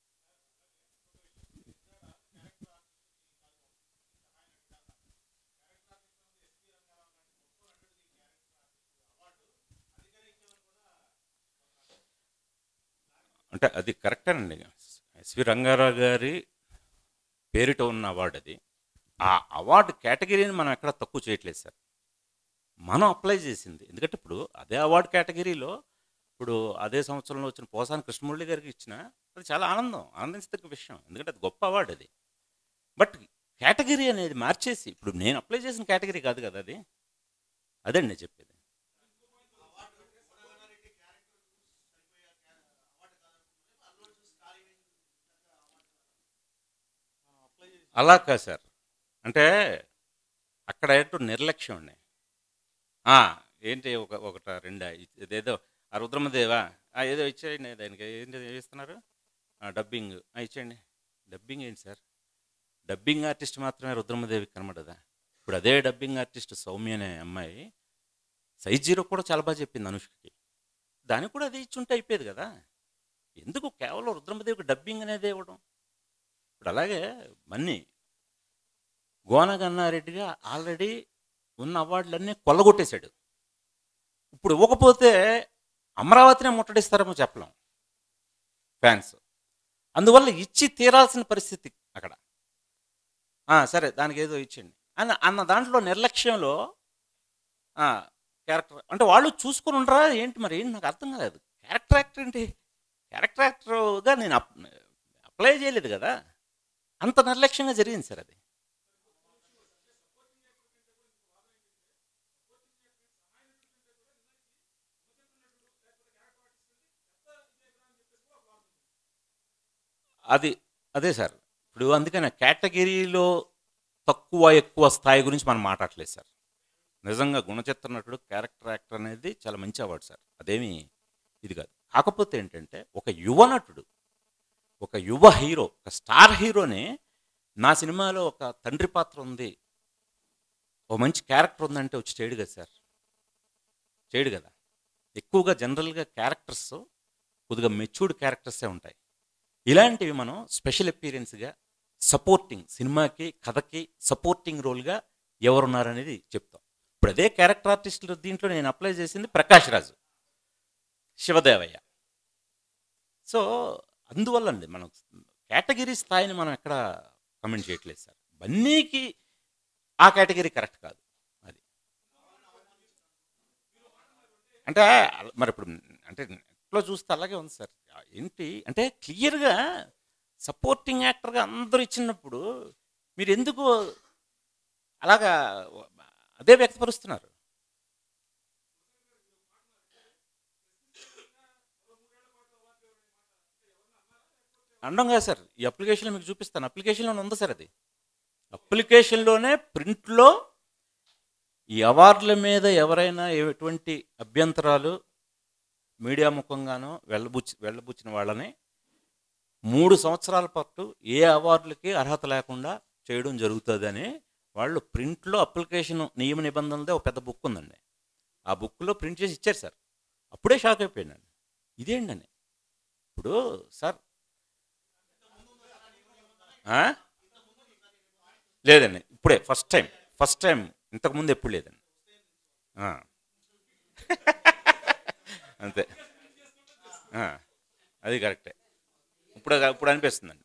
అంటే అది కరెక్టేనండి ఎస్వి రంగారావు గారి పేరిట ఉన్న అవార్డు అది ఆ అవార్డు కేటగిరీని మనం ఎక్కడ తక్కువ చేయట్లేదు సార్ మనం అప్లై చేసింది ఎందుకంటే ఇప్పుడు అదే అవార్డు కేటగిరీలో ఇప్పుడు అదే సంవత్సరంలో వచ్చిన పోసాని కృష్ణమురళి గారికి ఇచ్చిన అది చాలా ఆనందం ఆనందించదగ్గ విషయం ఎందుకంటే అది గొప్ప అవార్డు అది బట్ కేటగిరీ అనేది మార్చేసి ఇప్పుడు నేను అప్లై చేసిన కేటగిరీ కాదు కదా అది అదండి నేను చెప్పేది అలా కాదు సార్ అంటే అక్కడ ఏంటో నిర్లక్ష్యం అండి ఆ, ఏంటి ఒక ఒకట రెండా ఇ- ఇదేదో ఆ రుద్రమదేవా ఆ, ఏదో ఇచ్చేయండి దానికి ఏంటి ఇస్తున్నారు ఆ, డబ్బింగ్ ఆ, ఇచ్చేయండి డబ్బింగ్ ఏంటి సార్ డబ్బింగ్ ఆర్టిస్ట్ మాత్రమే రుద్రమదేవికి కనబడదా ఇప్పుడు అదే డబ్బింగ్ ఆర్టిస్ట్ సౌమ్య అనే అమ్మాయి సైజ్ జీరో కూడా చాలా బాగా చెప్పింది అనుష్కకి దానికి కూడా అది ఇచ్చుంటే అయిపోయేది కదా ఎందుకు కేవలం రుద్రమదేవికి డబ్బింగ్ అనేది ఇవ్వడం ఇప్పుడు అలాగే మన్ని గోన గన్నారెడ్డిగా ఆల్రెడీ ఉన్న అవార్డులన్నీ కొల్లగొట్టేశాడు ఇప్పుడు ఇవ్వకపోతే అమరావతినే ముట్టడిస్తారేమో చెప్పలేం ఫ్యాన్స్ అందువల్ల ఇచ్చి తీరాల్సిన పరిస్థితి అక్కడ ఆ, సరే దానికి ఏదో ఇచ్చిండి అన్న అన్న దాంట్లో నిర్లక్ష్యంలో ఆ, క్యారెక్టర్ అంటే వాళ్ళు చూసుకుని ఉండరా ఏంటి మరి ఏంటి నాకు అర్థం కాలేదు క్యారెక్టర్ యాక్టర్ ఏంటి క్యారెక్టర్ యాక్టర్గా నేను అప్ అప్లై చేయలేదు కదా అంత నిర్లక్ష్యంగా జరిగింది సార్ అది అది అదే సార్ ఇప్పుడు అందుకనే కేటగిరీలో తక్కువ ఎక్కువ స్థాయి గురించి మనం మాట్లాడలేదు సార్ నిజంగా గుణచిత్ర నటుడు క్యారెక్టర్ యాక్టర్ అనేది చాలా మంచి అవార్డు సార్ అదేమి ఇది కాదు కాకపోతే ఏంటంటే ఒక యువ నటుడు ఒక యువ హీరో ఒక స్టార్ హీరోని నా సినిమాలో ఒక తండ్రి పాత్ర ఉంది ఒక మంచి క్యారెక్టర్ ఉందంటే వచ్చి చేయడు కదా సార్ చేయడు కదా ఎక్కువగా జనరల్గా క్యారెక్టర్స్ కొద్దిగా మెచ్యూర్డ్ క్యారెక్టర్సే ఉంటాయి ఇలాంటివి మనం స్పెషల్ అపీరియన్స్గా సపోర్టింగ్ సినిమాకి కథకి సపోర్టింగ్ రోల్గా ఎవరున్నారనేది చెప్తాం ఇప్పుడు అదే క్యారెక్టర్ ఆర్టిస్టులు దీంట్లో నేను అప్లై చేసింది ప్రకాష్ రాజు శివదేవయ్య సో అందువల్ల అండి మనం కేటగిరీ స్థాయిని మనం ఎక్కడ కమెంట్ చేయట్లేదు సార్ బన్నీకి ఆ కేటగిరీ కరెక్ట్ కాదు అది అంటే అల- మరి ఇప్పుడు అంటే నెట్లో చూస్తే అలాగే ఉంది సార్ ఏంటి అంటే క్లియర్గా సపోర్టింగ్ యాక్టర్గా అందరూ ఇచ్చినప్పుడు మీరు ఎందుకు అలాగా అదే వ్యక్తపరుస్తున్నారు అండం కాదు సార్ ఈ అప్లికేషన్లో మీకు చూపిస్తాను అప్లికేషన్లోనే ఉంది సార్ అది అప్లికేషన్లోనే ప్రింట్లో ఈ అవార్డుల మీద ఎవరైనా ఎటువంటి అభ్యంతరాలు మీడియా ముఖంగానో వెళ్ళబుచ్చి వెళ్ళబుచ్చిన వాళ్ళని మూడు సంవత్సరాల పాటు ఏ అవార్డులకి అర్హత లేకుండా చేయడం జరుగుతుందని వాళ్ళు ప్రింట్లో అప్లికేషన్ నియమ నిబంధనలదే ఒక పెద్ద బుక్ ఉందండి ఆ బుక్లో ప్రింట్ చేసి ఇచ్చారు సార్ అప్పుడే షాక్ అయిపోయినాను ఇదేంటని ఇప్పుడు సార్ ఆ? లేదండి ఇప్పుడే ఫస్ట్ టైం ఫస్ట్ టైం ఇంతకుముందు ఎప్పుడు లేదండి ఆ. అంతే ఆ, అది కరెక్టే ఇప్పుడు ఇప్పుడు అనిపిస్తుందండి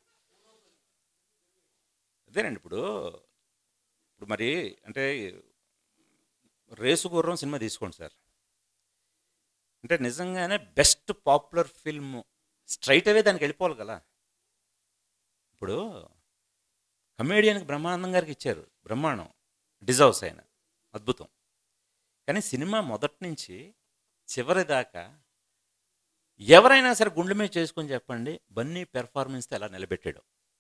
అదేనండి ఇప్పుడు ఇప్పుడు మరి అంటే రేసు గుర్రం సినిమా తీసుకోండి సార్ అంటే నిజంగానే best popular film straight away దానికి వెళ్ళిపోవాలి కదా ఇప్పుడు కమేడియన్కి బ్రహ్మానందం గారికి ఇచ్చారు బ్రహ్మాండం డిజర్వ్స్ ఆయన అద్భుతం కానీ సినిమా మొదటి నుంచి చివరి దాకా ఎవరైనా సరే గుండె మీద చేసుకొని చెప్పండి బన్నీ పెర్ఫార్మెన్స్తో ఎలా నిలబెట్టాడు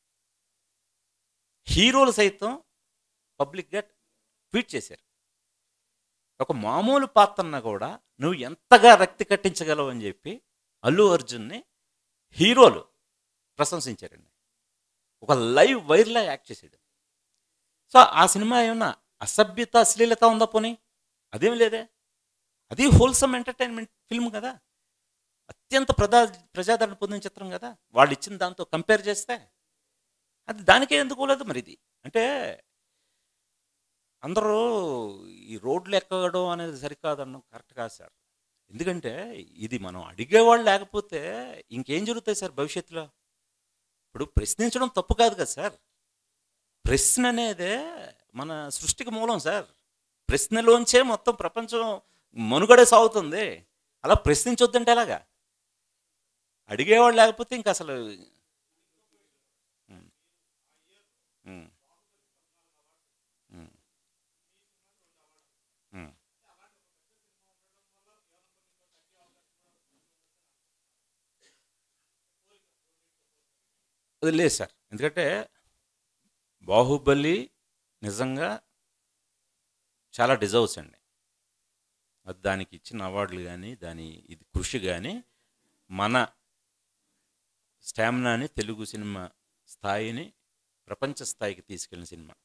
హీరోలు సైతం పబ్లిక్గా ట్వీట్ చేశారు ఒక మామూలు పాత్రన్న కూడా నువ్వు ఎంతగా రక్తి కట్టించగలవు అని చెప్పి అల్లు అర్జున్ని హీరోలు ప్రశంసించారండి ఒక లైవ్ వైర్లా యాక్ట్ చేసాడు సో ఆ సినిమా ఏమన్నా అసభ్యత అశ్లీలత ఉందా పోనీ అదేం లేదే అది హోల్సమ్ ఎంటర్టైన్మెంట్ ఫిల్మ్ కదా అత్యంత ప్రజా ప్రజాదరణ పొందిన చిత్రం కదా వాళ్ళు ఇచ్చిన దాంతో కంపేర్ చేస్తే అది దానికే ఎందుకు లేదు మరి ఇది అంటే అందరూ ఈ రోడ్లు ఎక్కడం అనేది సరికాదన్న కరెక్ట్ కాదు సార్ ఎందుకంటే ఇది మనం అడిగేవాళ్ళు లేకపోతే ఇంకేం జరుగుతాయి సార్ భవిష్యత్తులో ఇప్పుడు ప్రశ్నించడం తప్పు కాదు కదా సార్ ప్రశ్న అనేదే మన సృష్టికి మూలం సార్ ప్రశ్నలోంచే మొత్తం ప్రపంచం మనుగడే సాగుతుంది అలా ప్రశ్నించొద్దంటే ఎలాగా అడిగేవాళ్ళు లేకపోతే ఇంక అసలు ఉమ్. ఉమ్. ఉమ్. ఉమ్. అది లేదు సార్ ఎందుకంటే బాహుబలి నిజంగా చాలా డిజర్వ్స్ అండి అది దానికి ఇచ్చిన అవార్డులు కానీ దాని ఇది కృషి కానీ మన స్టామినాని తెలుగు సినిమా స్థాయిని ప్రపంచ స్థాయికి తీసుకెళ్ళిన సినిమా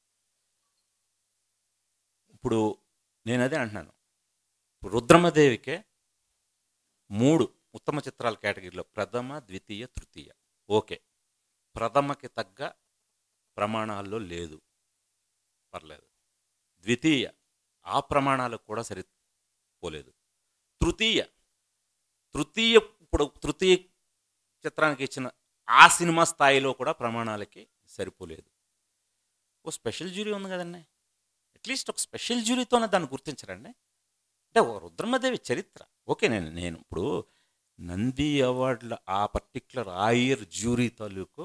ఇప్పుడు నేను అదే అంటున్నాను ఇప్పుడు రుద్రమదేవికే మూడు ఉత్తమ చిత్రాల కేటగిరీలో ప్రథమ ద్వితీయ తృతీయ ఓకే ప్రథమకి తగ్గ ప్రమాణాల్లో లేదు పర్లేదు ద్వితీయ ఆ ప్రమాణాలకు కూడా సరిపోలేదు తృతీయ తృతీయ ఇప్పుడు తృతీయ చిత్రానికి ఇచ్చిన ఆ సినిమా స్థాయిలో కూడా ప్రమాణాలకి సరిపోలేదు ఓ స్పెషల్ జ్యూరీ ఉంది కదండి అట్లీస్ట్ ఒక స్పెషల్ జ్యూరీతోనే దాన్ని గుర్తించరండి అంటే ఒక రుద్రమదేవి చరిత్ర ఓకే నేను నేను ఇప్పుడు నంది అవార్డుల ఆ పర్టిక్యులర్ ఆ ఇయర్ జ్యూరీ తాలూకు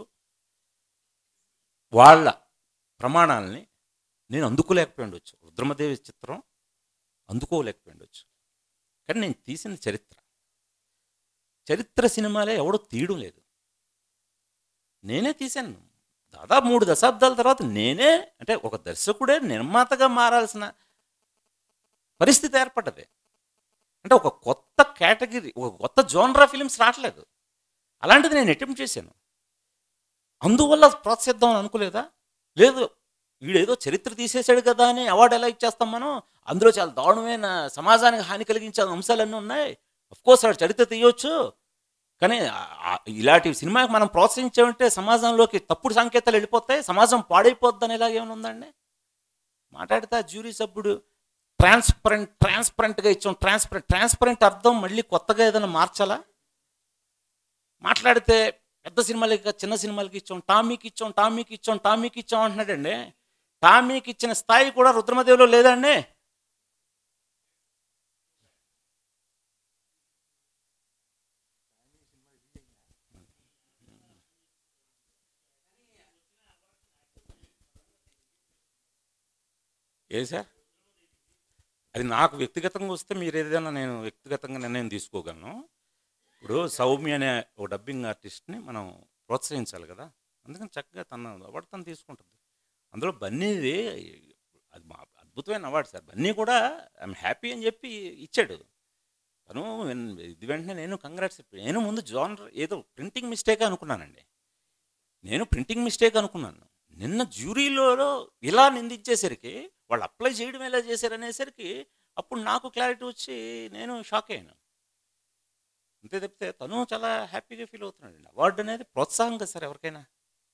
వాళ్ళ ప్రమాణాలని నేను అందుకోలేకపోయి ఉండొచ్చు రుద్రమదేవి చిత్రం అందుకోలేకపోయి ఉండొచ్చు కానీ నేను తీసిన చరిత్ర చరిత్ర సినిమాలే ఎవడో తీయడం లేదు నేనే తీశాను దాదాపు మూడు దశాబ్దాల తర్వాత నేనే అంటే ఒక దర్శకుడే నిర్మాతగా మారాల్సిన పరిస్థితి ఏర్పడ్డది అంటే ఒక కొత్త కేటగిరీ ఒక కొత్త జోనరా ఫిలిమ్స్ రావట్లేదు అలాంటిది నేను అటెంప్ట్ చేశాను అందువల్ల ప్రోత్సహిద్దాం అనుకోలేదా లేదు వీడేదో చరిత్ర తీసేశాడు కదా అని అవార్డు ఎలా ఇచ్చేస్తాం మనం అందులో చాలా దారుణమైన సమాజానికి హాని కలిగించే అంశాలన్నీ ఉన్నాయి కోర్స్ వాడు చరిత్ర తీయొచ్చు కానీ ఆ- ఆ- ఇలాంటి సినిమాకి మనం ప్రోత్సహించామంటే సమాజంలోకి తప్పుడు సంకేతాలు వెళ్ళిపోతాయి సమాజం పాడైపోద్దని ఇలాగేమైనా ఉందండి మాట్లాడితే ఆ జ్యూరీ సభ్యుడు ట్రాన్స్పరెంట్ ట్రాన్స్పరెంట్గా ఇచ్చాం ట్రాన్స్పరెంట్ ట్రాన్స్పరెంట్ అర్థం మళ్ళీ కొత్తగా ఏదైనా మార్చాలా మాట్లాడితే పెద్ద సినిమాలకి కాదు, చిన్న సినిమాలకి ఇచ్చాం టామీకి ఇచ్చాం టామీకి ఇచ్చాం టామీకి ఇచ్చాం అంటున్నాడండి టామీకి ఇచ్చిన స్థాయి కూడా రుద్రమదేవిలో లేదండి ఏ సార్ అది నాకు వ్యక్తిగతంగా వస్తే మీరు ఏదైనా నేను వ్యక్తిగతంగా నిర్ణయం తీసుకోగలను ఇప్పుడు సౌమ్య అనే ఒక డబ్బింగ్ ఆర్టిస్ట్ని మనం ప్రోత్సహించాలి కదా అందుకని చక్కగా తన అవార్డు తను తీసుకుంటుంది అందులో బన్నీది అది మా అద్భుతమైన అవార్డు సార్ బన్నీ కూడా ఐఎమ్ హ్యాపీ అని చెప్పి ఇచ్చాడు తను వెన్- ఇది వెంటనే నేను కంగ్రాట్స్ చెప్పి నేను ముందు జానర్ ఏదో ప్రింటింగ్ మిస్టేక్ అనుకున్నానండి నేను ప్రింటింగ్ మిస్టేక్ అనుకున్నాను నిన్న జ్యూరీలో ఇలా నిందించేసరికి వాళ్ళు అప్లై చేయడం ఎలా చేశారు అనేసరికి అప్పుడు నాకు క్లారిటీ వచ్చి నేను షాక్ అయ్యాను అంతే తప్పితే తను చాలా హ్యాపీగా ఫీల్ అవుతున్నాడు అవార్డు అనేది ప్రోత్సాహం కదా సార్ ఎవరికైనా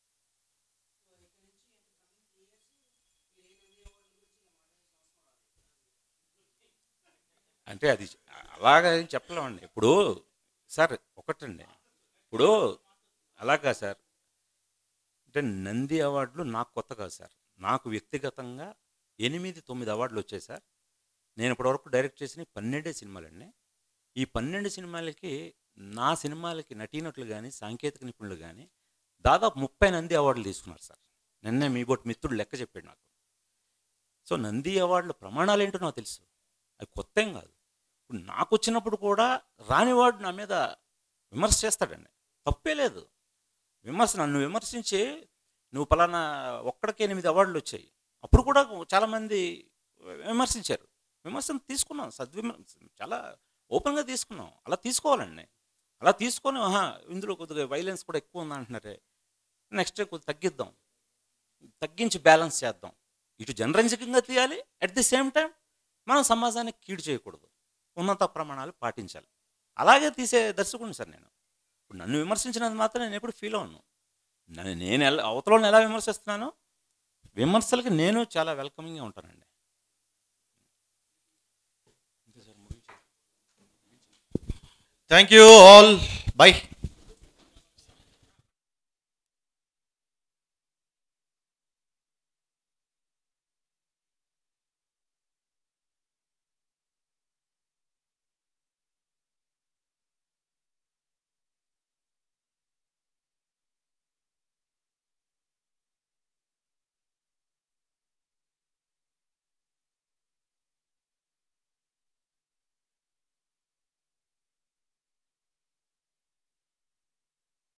అంటే అది అలాగా ఏం చెప్పలేమండి ఇప్పుడు సార్ ఒకటండి ఇప్పుడు అలాగా సార్ అంటే నంది అవార్డులు నాకు కొత్త కాదు సార్ నాకు వ్యక్తిగతంగా ఎనిమిది తొమ్మిది అవార్డులు వచ్చాయి సార్ నేను ఇప్పటివరకు డైరెక్ట్ చేసిన పన్నెండే సినిమాలండి ఈ పన్నెండు సినిమాలకి నా సినిమాలకి నటీనటులు కానీ సాంకేతిక నిపుణులు కానీ దాదాపు ముప్పై నంది అవార్డులు తీసుకున్నారు సార్ నిన్నే మీ బోటి మిత్రుడు లెక్క చెప్పాడు నాకు సో నంది అవార్డుల ప్రమాణాలు ఏంటో నాకు తెలుసు అది కొత్త ఏం కాదు ఇప్పుడు నాకు వచ్చినప్పుడు కూడా రానివాడు నా మీద విమర్శ చేస్తాడండి తప్పే లేదు విమర్శ నన్ను విమర్శించి నువ్వు పలానా ఒక్కడికి ఎనిమిది అవార్డులు వచ్చాయి అప్పుడు కూడా చాలామంది విమర్శించారు విమర్శను తీసుకున్నాం సద్విమర్శ చాలా ఓపెన్గా తీసుకున్నాం అలా తీసుకోవాలండి అలా తీసుకొని ఆహా ఇందులో కొద్దిగా వైలెన్స్ కూడా ఎక్కువ ఉంది అంటున్నారే నెక్స్ట్ కొద్దిగా తగ్గిద్దాం తగ్గించి బ్యాలెన్స్ చేద్దాం ఇటు జనరంజకంగా తీయాలి అట్ ది సేమ్ టైం మనం సమాజానికి కీడు చేయకూడదు ఉన్నత ప్రమాణాలు పాటించాలి అలాగే తీసే దర్శకుడిని సార్ నేను ఇప్పుడు నన్ను విమర్శించినది మాత్రం నేను ఎప్పుడు ఫీల్ అవ్వను నన్ను నేను ఎలా అవతలను ఎలా విమర్శిస్తున్నానో విమర్శలకి నేను చాలా వెల్కమింగ్గా ఉంటానండి థ్యాంక్ యూ ఆల్ బై